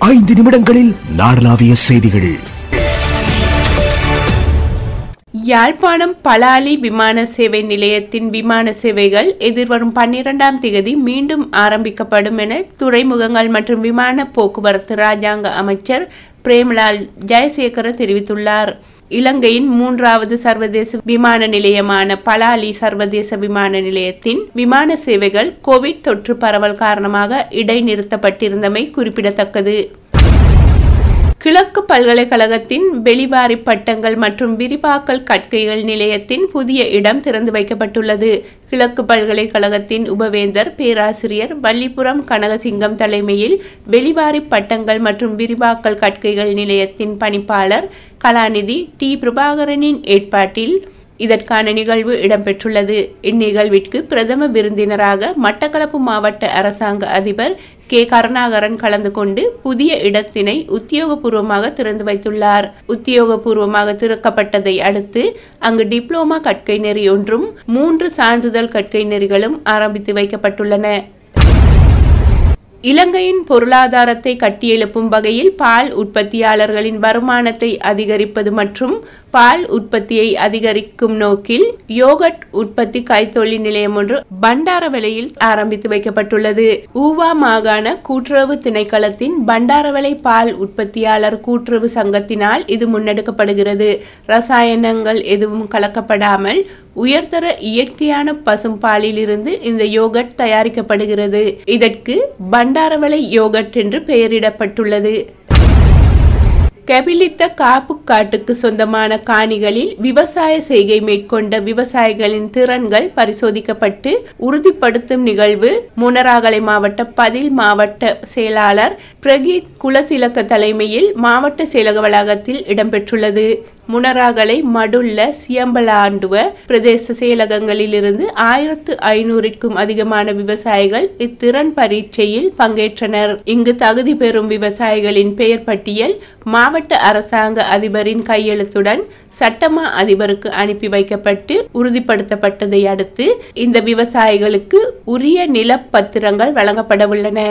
ஐந்து நிமிடங்களில் நாடளாவிய செய்திகள் யாழ்ப்பாணம் பலாலி விமான சேவை நிலையத்தின் விமான சேவைகள் எதிர்வரும் பன்னிரெண்டாம் திகதி மீண்டும் ஆரம்பிக்கப்படும் என துறைமுகங்கள் மற்றும் விமான போக்குவரத்து ராஜாங்க அமைச்சர் பிரேம்லால் ஜெயசேகர தெரிவித்துள்ளார் இலங்கையின் மூன்றாவது சர்வதேச விமான நிலையமான பலாலி சர்வதேச விமான நிலையத்தின் விமான சேவைகள் கோவிட் தொற்று பரவல் காரணமாக இடைநிறுத்தப்பட்டிருந்தமை குறிப்பிடத்தக்கது கிழக்கு பல்கலைக்கழகத்தின் வெளிவாரி பட்டங்கள் மற்றும் விரிவாக்கல் கற்கைகள் நிலையத்தின் புதிய இடம் திறந்து வைக்கப்பட்டுள்ளது கிழக்கு பல்கலைக்கழகத்தின் உபவேந்தர் பேராசிரியர் வள்ளிபுரம் கனகசிங்கம் தலைமையில் வெளிவாரி பட்டங்கள் மற்றும் விரிவாக்கல் கற்கைகள் நிலையத்தின் பணிப்பாளர் கலாநிதி டி பிரபாகரனின் ஏற்பாட்டில் இதற்கான நிகழ்வு இடம்பெற்றுள்ளது இந்நிகழ்விற்கு பிரதம விருந்தினராக மட்டக்களப்பு மாவட்ட அரசாங்க அதிபர் கே கருணாகரன் கலந்து கொண்டு புதிய இடத்தினை உத்தியோகபூர்வமாக திறந்து வைத்துள்ளார் உத்தியோகபூர்வமாக திறக்கப்பட்டதை அடுத்து அங்கு டிப்ளோமா கற்கை நெறி ஒன்றும் மூன்று சான்றிதழ் கற்கை நெறிகளும் ஆரம்பித்து வைக்கப்பட்டுள்ளன இலங்கையின் பொருளாதாரத்தை கட்டியெழுப்பும் வகையில் பால் உற்பத்தியாளர்களின் வருமானத்தை அதிகரிப்பது மற்றும் பால் உற்பத்தியை அதிகரிக்கும் நோக்கில் யோகட் உற்பத்தி கைத்தொழில் நிலையம் ஒன்று பண்டாரவலையில் ஆரம்பித்து வைக்கப்பட்டுள்ளது ஊவா மாகாண கூட்டுறவு திணைக்களத்தின் பண்டாரவலை பால் உற்பத்தியாளர் கூட்டுறவு சங்கத்தினால் இது முன்னெடுக்கப்படுகிறது ரசாயனங்கள் எதுவும் கலக்கப்படாமல் உயர்தர இயற்கையான பசும்பாலில் இருந்து இந்த யோகட் தயாரிக்கப்படுகிறது இதற்கு பண்டாரவளை யோகட் என்று பெயரிடப்பட்டுள்ளது கபிலித்த காப்பு காட்டுக்கு சொந்தமான காணிகளில் விவசாய செய்கை மேற்கொண்ட விவசாயிகளின் திறன்கள் பரிசோதிக்கப்பட்டு உறுதிப்படுத்தும் நிகழ்வு முனராகலை மாவட்ட பதில் மாவட்ட செயலாளர் பிரகீத் குலத்திலக்க தலைமையில் மாவட்ட செயலக வளாகத்தில் இடம்பெற்றுள்ளது முனராகலை மடுள்ள சியம்பலாண்டுவ பிரதேச செயலகங்களிலிருந்து ஆயிரத்து ஐநூறுக்கும் அதிகமான விவசாயிகள் இத்திறன் பரீட்சையில் பங்கேற்றனர் இங்கு தகுதி பெறும் விவசாயிகளின் பெயர் பட்டியல் மாவட்ட அரசாங்க அதிபரின் கையெழுத்துடன் சட்டமா அதிபருக்கு அனுப்பி வைக்கப்பட்டு உறுதிப்படுத்தப்பட்டதை அடுத்து இந்த விவசாயிகளுக்கு உரிய நிலப்பத்திரங்கள் வழங்கப்படவுள்ளன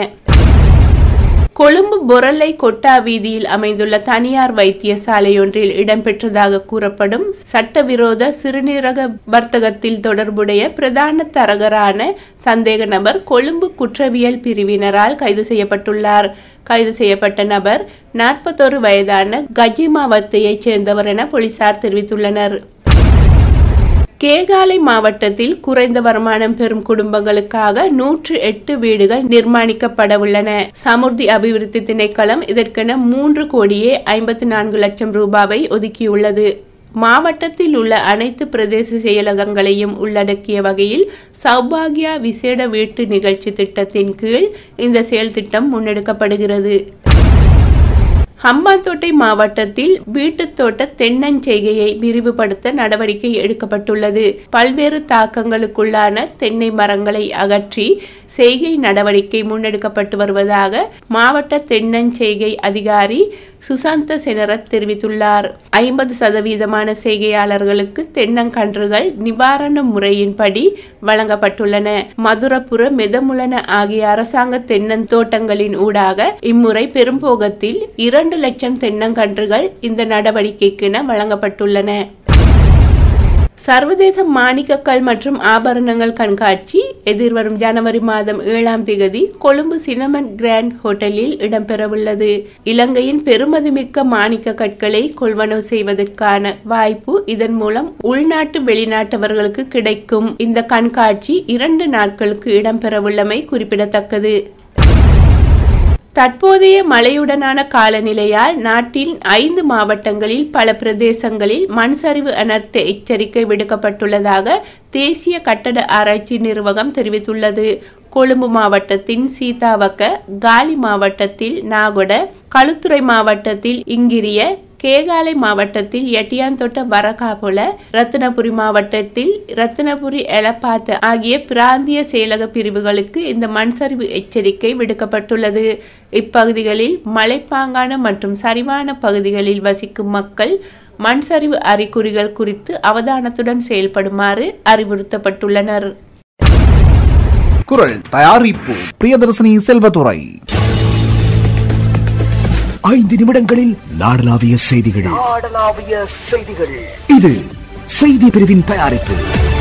கொழும்பு பொரலை கொட்டா வீதியில் அமைந்துள்ள தனியார் வைத்தியசாலையொன்றில் இடம்பெற்றதாக கூறப்படும் சட்டவிரோத சிறுநீரக வர்த்தகத்தில் தொடர்புடைய பிரதான தரகரான சந்தேக நபர் கொழும்பு குற்றவியல் பிரிவினரால் கைது செய்யப்பட்டுள்ளார் கைது செய்யப்பட்ட நபர் நாற்பத்தொரு வயதான கஜிமாவத்தையைச் சேர்ந்தவர் என போலீசார் தெரிவித்துள்ளனர் கேகாலை மாவட்டத்தில் குறைந்த வருமானம் பெறும் குடும்பங்களுக்காக நூற்று எட்டு வீடுகள் நிர்மாணிக்கப்பட உள்ளன சமுர்த்தி அபிவிருத்தி திணைக்களம் இதற்கென மூன்று கோடியே ஐம்பத்தி நான்கு லட்சம் ரூபாவை ஒதுக்கியுள்ளது மாவட்டத்தில் உள்ள அனைத்து பிரதேச செயலகங்களையும் உள்ளடக்கிய வகையில் சௌபாகியா விசேட வீட்டு நிகழ்ச்சி திட்டத்தின் கீழ் இந்த செயல் திட்டம் முன்னெடுக்கப்படுகிறது ஹம்பாந்தோட்டை மாவட்டத்தில் வீட்டுத் தோட்ட தென்னஞ்செய்கையை விரிவுபடுத்த நடவடிக்கை எடுக்கப்பட்டுள்ளது பல்வேறு தாக்கங்களுக்குள்ளான தென்னை மரங்களை அகற்றி செய்கை நடவடிக்கை முன்னெடுக்கப்பட்டு வருவதாக மாவட்ட தென்னஞ்செய்கை அதிகாரி சுசாந்த செனரத் தெரிவித்துள்ளார் ஐம்பது சதவீதமான செய்கையாளர்களுக்கு தென்னங்கன்றுகள் நிவாரண முறையின்படி வழங்கப்பட்டுள்ளன மதுரப்புற மெதமுலன ஆகிய அரசாங்க தென்னந்தோட்டங்களின் ஊடாக இம்முறை பெரும்போகத்தில் இரண்டு லட்சம் தென்னங்கன்றுகள் இந்த நடவடிக்கைக்கென வழங்கப்பட்டுள்ளன சர்வதேச மாணிக்கக்கல் மற்றும் ஆபரணங்கள் கண்காட்சி எதிர்வரும் ஜனவரி மாதம் ஏழாம் திகதி கொழும்பு சினமன் கிராண்ட் ஹோட்டலில் இடம்பெறவுள்ளது இலங்கையின் பெருமதிமிக்க மாணிக்க கற்களை கொள்வனவு செய்வதற்கான வாய்ப்பு இதன் மூலம் உள்நாட்டு வெளிநாட்டவர்களுக்கு கிடைக்கும் இந்த கண்காட்சி இரண்டு நாட்களுக்கு இடம்பெறவுள்ளமை குறிப்பிடத்தக்கது தற்போதைய மழையுடனான காலநிலையால் நாட்டின் ஐந்து மாவட்டங்களில் பல பிரதேசங்களில் மண் சரிவு அனர்த்த எச்சரிக்கை விடுக்கப்பட்டுள்ளதாக தேசிய கட்டட ஆராய்ச்சி நிர்வாகம் தெரிவித்துள்ளது கொழும்பு மாவட்டத்தின் சீதாவக்க காலி மாவட்டத்தில் நாகொட களுத்துறை மாவட்டத்தில் இங்கிரிய கேகாலை மாவட்டத்தில் எட்டியாந்தோட்ட வரகாபுல ரத்தினபுரி மாவட்டத்தில் ரத்தினபுரி எலப்பாத்து ஆகிய பிராந்திய செயலக பிரிவுகளுக்கு இந்த மண்சரிவு எச்சரிக்கை விடுக்கப்பட்டுள்ளது இப்பகுதிகளில் மலைப்பாங்கான மற்றும் சரிவான பகுதிகளில் வசிக்கும் மக்கள் மண்சரிவு அறிகுறிகள் குறித்து அவதானத்துடன் செயல்படுமாறு அறிவுறுத்தப்பட்டுள்ளனர் குரல் தயாரிப்பு பிரியதர்சினி செல்வதுரை ஐந்து நிமிடங்களில் நாடளாவிய செய்திகள் நாடளாவிய செய்திகள் இது செய்தி பிரிவின் தயாரிப்பு